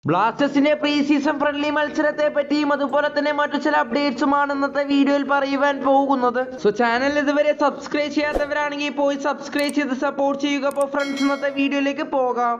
ബ്ലാസ്റ്റേഴ്സിന്റെ pre season friendly മത്സരത്തെ പറ്റിയും അതുപോലെ തന്നെ മറ്റു ചില അപ്ഡേറ്റ്സുമാണ് ഇന്നത്തെ വീഡിയോയിൽ പറയുവാൻ പോകുന്നത് സോ ചാനൽ ഇതുവരെ സബ്സ്ക്രൈബ് ചെയ്യാത്തവരാണെങ്കിൽ പോയി സബ്സ്ക്രൈബ് ചെയ്ത് സപ്പോർട്ട് ചെയ്യുക അപ്പോൾ ഫ്രണ്ട്സ് ഇന്നത്തെ വീഡിയോയിലേക്ക് പോകാം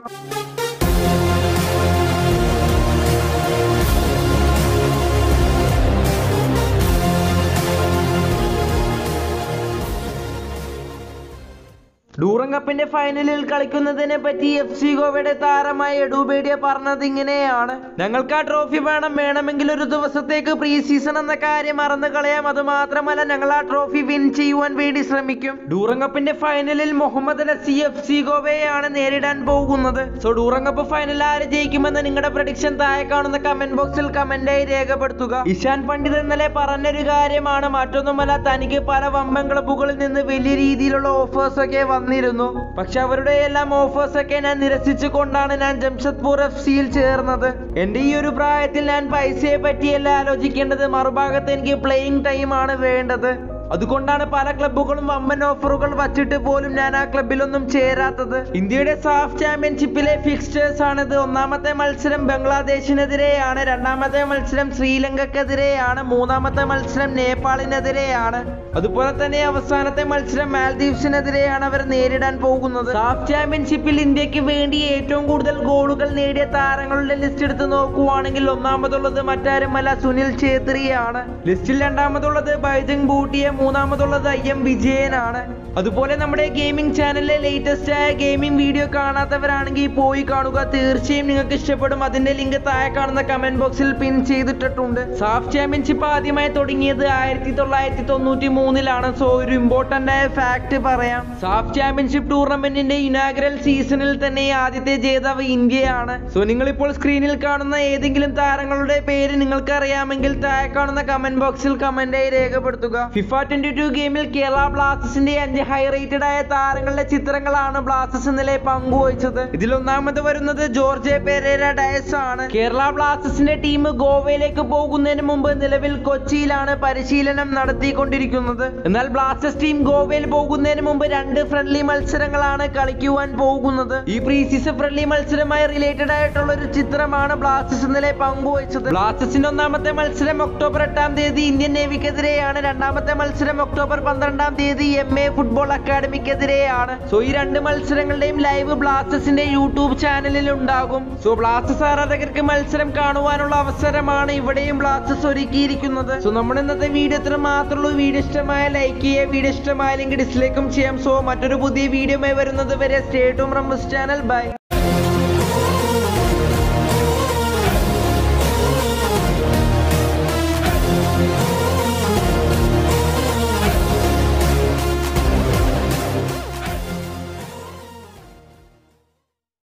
ഡൂറം കപ്പിന്റെ ഫൈനലിൽ കളിക്കുന്നതിനെ പറ്റി എഫ് സി ഗോവയുടെ താരമായ എഡുബേഡിയ പറഞ്ഞത് ഇങ്ങനെയാണ് ഞങ്ങൾക്ക് ആ ട്രോഫി വേണം വേണമെങ്കിൽ ഒരു ദിവസത്തേക്ക് പ്രീ സീസൺ എന്ന കാര്യം മറന്നു കളയാം അത് മാത്രമല്ല ഞങ്ങൾ ആ ട്രോഫി വിൻ ചെയ്യുവാൻ വേണ്ടി ശ്രമിക്കും ഡൂറം കപ്പിന്റെ ഫൈനലിൽ മുഹമ്മദ് അലസി എഫ് സി ഗോവയെയാണ് നേരിടാൻ പോകുന്നത് സോ ഡൂറം കപ്പ് ഫൈനൽ ആര് ജയിക്കുമെന്ന് നിങ്ങളുടെ പ്രഡിക്ഷൻ താഴെ കാണുന്ന കമന്റ് ബോക്സിൽ കമന്റായി രേഖപ്പെടുത്തുക ഇഷാൻ പണ്ഡിത് ഇന്നലെ പറഞ്ഞൊരു കാര്യമാണ് മറ്റൊന്നുമല്ല തനിക്ക് പല വമ്പൻ ക്ലബുകളിൽ നിന്ന് വലിയ രീതിയിലുള്ള ഓഫേഴ്സ് ഒക്കെ വന്നിരുന്നു പക്ഷെ അവരുടെ എല്ലാം ഓഫേഴ്സ് ഒക്കെ ഞാൻ നിരസിച്ചു കൊണ്ടാണ് ഞാൻ ജംഷഡ്പൂർ എഫ് സിയിൽ ചേർന്നത് എന്റെ ഈ ഒരു പ്രായത്തിൽ ഞാൻ പൈസയെ പറ്റിയല്ല ആലോചിക്കേണ്ടത് മറുഭാഗത്ത് എനിക്ക് പ്ലേയിങ് ടൈം ആണ് വേണ്ടത് അതുകൊണ്ടാണ് പല ക്ലബ്ബുകളും വമ്പൻ ഓഫറുകൾ വച്ചിട്ട് പോലും ഞാൻ ആ ക്ലബിലൊന്നും ചേരാത്തത് ഇന്ത്യയുടെ സാഫ് ചാമ്പ്യൻഷിപ്പിലെ ഫിക്സ്റ്റേഴ്സ് ആണിത് ഒന്നാമത്തെ മത്സരം ബംഗ്ലാദേശിനെതിരെയാണ് രണ്ടാമത്തെ മത്സരം ശ്രീലങ്കക്കെതിരെയാണ് മൂന്നാമത്തെ മത്സരം നേപ്പാളിനെതിരെയാണ് അതുപോലെ തന്നെ അവസാനത്തെ മത്സരം മാൽദീവ്സിനെതിരെയാണ് അവർ നേരിടാൻ പോകുന്നത് സാഫ് ചാമ്പ്യൻഷിപ്പിൽ ഇന്ത്യക്ക് വേണ്ടി ഏറ്റവും കൂടുതൽ ഗോളുകൾ നേടിയ താരങ്ങളുടെ ലിസ്റ്റ് എടുത്ത് നോക്കുവാണെങ്കിൽ ഒന്നാമതുള്ളത് മറ്റാരുമല്ല സുനിൽ ഛേത്രിയാണ് ലിസ്റ്റിൽ രണ്ടാമതുള്ളത് ബൈജങ് ബൂട്ടിയ മൂന്നാമതുള്ളത് ഐ എം വിജയനാണ് അതുപോലെ നമ്മുടെ ഗെയിമിംഗ് ചാനലിലെ ലേറ്റസ്റ്റ് ആയ ഗെയിമിംഗ് വീഡിയോ കാണാത്തവരാണെങ്കിൽ പോയി കാണുക തീർച്ചയായും നിങ്ങൾക്ക് ഇഷ്ടപ്പെടും അതിന്റെ ലിങ്ക് താഴെ കാണുന്ന കമന്റ് ബോക്സിൽ പിൻ ചെയ്തിട്ടിട്ടുണ്ട് സാഫ് ചാമ്പ്യൻഷിപ്പ് ആദ്യമായി തുടങ്ങിയത് ആയിരത്തി തൊള്ളായിരത്തി തൊണ്ണൂറ്റി മൂന്നിലാണ് സോ ഒരു ഇമ്പോർട്ടന്റ് ആയ ഫാക്ട് പറയാം സാഫ് ചാമ്പ്യൻഷിപ്പ് ടൂർണമെന്റിന്റെ ഇനാഗ്രൽ സീസണിൽ തന്നെ ആദ്യത്തെ ജേതാവ് ഇന്ത്യയാണ് സോ നിങ്ങൾ ഇപ്പോൾ സ്ക്രീനിൽ കാണുന്ന ഏതെങ്കിലും താരങ്ങളുടെ പേര് നിങ്ങൾക്ക് അറിയാമെങ്കിൽ താഴെ കാണുന്ന കമന്റ് ബോക്സിൽ കമന്റായി രേഖപ്പെടുത്തുക ഫിഫ ട്വന്റി ടു ഗെയിമിൽ കേരള ബ്ലാസ്റ്റേഴ്സിന്റെ അഞ്ച് ഹൈ റേറ്റഡ് ആയ താരങ്ങളുടെ ചിത്രങ്ങളാണ് ബ്ലാസ്റ്റേഴ്സ് ഇന്നലെ പങ്കുവച്ചത് ഇതിൽ ഒന്നാമത് വരുന്നത് ജോർജ് പെരേര ഡയസ് ആണ് കേരള ബ്ലാസ്റ്റേഴ്സിന്റെ ടീം ഗോവയിലേക്ക് പോകുന്നതിന് മുമ്പ് നിലവിൽ കൊച്ചിയിലാണ് പരിശീലനം നടത്തിക്കൊണ്ടിരിക്കുന്നത് എന്നാൽ ബ്ലാസ്റ്റേഴ്സ് ടീം ഗോവയിൽ പോകുന്നതിന് മുമ്പ് രണ്ട് ഫ്രണ്ട്ലി മത്സരങ്ങളാണ് കളിക്കുവാൻ പോകുന്നത് ഈ പ്രീ സീസൺ ഫ്രണ്ട്ലി മത്സരമായി റിലേറ്റഡ് ആയിട്ടുള്ള ഒരു ചിത്രമാണ് ബ്ലാസ്റ്റേഴ്സ് ഇന്നലെ പങ്കുവച്ചത് ബ്ലാസ്റ്റേഴ്സിന്റെ ഒന്നാമത്തെ മത്സരം ഒക്ടോബർ എട്ടാം തീയതി ഇന്ത്യൻ നേവിക്കെതിരെയാണ് രണ്ടാമത്തെ മത്സരം ഒക്ടോബർ പന്ത്രണ്ടാം തീയതി എം എ ഫുട്ബോൾ അക്കാദമിക്കെതിരെയാണ് സോ ഈ രണ്ട് മത്സരങ്ങളുടെയും ലൈവ് ബ്ലാസ്റ്റേഴ്സിന്റെ യൂട്യൂബ് ചാനലിൽ ഉണ്ടാകും സോ ബ്ലാസ്റ്റേഴ്സ് ആരാധകർക്ക് മത്സരം കാണുവാനുള്ള അവസരമാണ് ഇവിടെയും ബ്ലാസ്റ്റേഴ്സ് ഒരുക്കിയിരിക്കുന്നത് സോ നമ്മുടെ ഇന്നത്തെ വീഡിയോ ഇത്ര മാത്രമുള്ളൂ വീഡിയോ ഇഷ്ടമായ ലൈക്ക് ചെയ്യുക വീഡിയോ ഇഷ്ടമായില്ലെങ്കിൽ ഡിസ്ലൈക്കും ചെയ്യാം സോ മറ്റൊരു പുതിയ വീഡിയോ വരുന്നത് വരെ സ്റ്റേറ്റും റംബസ് ചാനൽ ബൈ